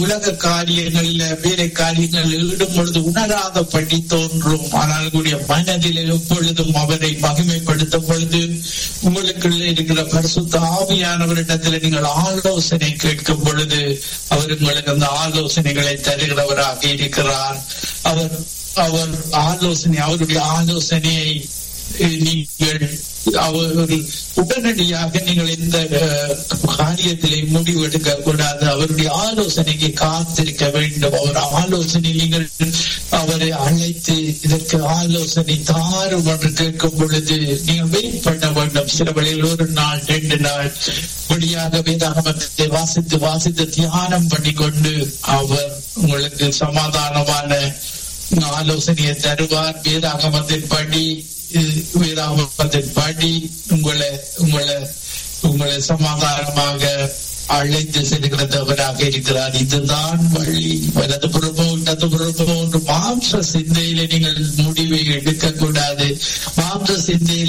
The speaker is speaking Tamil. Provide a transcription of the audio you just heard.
உலக காரியங்களில் வேலை காரியங்களில் ஈடும் பொழுது உணராதபடி தோன்றும் ஆனால் உங்களுடைய மனதில் எப்பொழுதும் அவரை மகிமைப்படுத்தும் பொழுது உங்களுக்குள்ள இருக்கிற பரிசுத்த ஆவியானவரிடத்தில் நீங்கள் ஆலோசனை கேட்கும் பொழுது அவர் உங்களுக்கு அந்த ஆலோசனைகளை தருகிறவராக இருக்கிறார் அவர் அவர் ஆலோசனை அவருடைய ஆலோசனையை நீங்கள் அவர் உடனடியாக நீங்கள் இந்த காரியத்திலே முடிவெடுக்க கூடாது அவருடைய ஆலோசனைக்கு காத்திருக்க வேண்டும் அவர் ஆலோசனை நீங்கள் அவரை அழைத்து இதற்கு ஆலோசனை தாரும் என்று கேட்கும் பொழுது நீங்கள் வெயிட் பண்ண வேண்டும் சில வழியில் ஒரு நாள் ரெண்டு நாள் வழியாக வேதாகமத்தை வாசித்து வாசித்து தியானம் பண்ணி கொண்டு அவர் உங்களுக்கு சமாதானமான ஆலோசனையை தருவார் வேதாகமத்தின் படி வேதாகமத்தின் படி உங்களை உங்களை உங்களை சமாதானமாக அழைத்து செல்கிறவராக இருக்கிறார் இதுதான் வழி வலது புறமோ இடது புறமோ ஒன்று மாம்ச சிந்தையில நீங்கள் முடிவை எடுக்க கூடாது மாம்ச சிந்தையில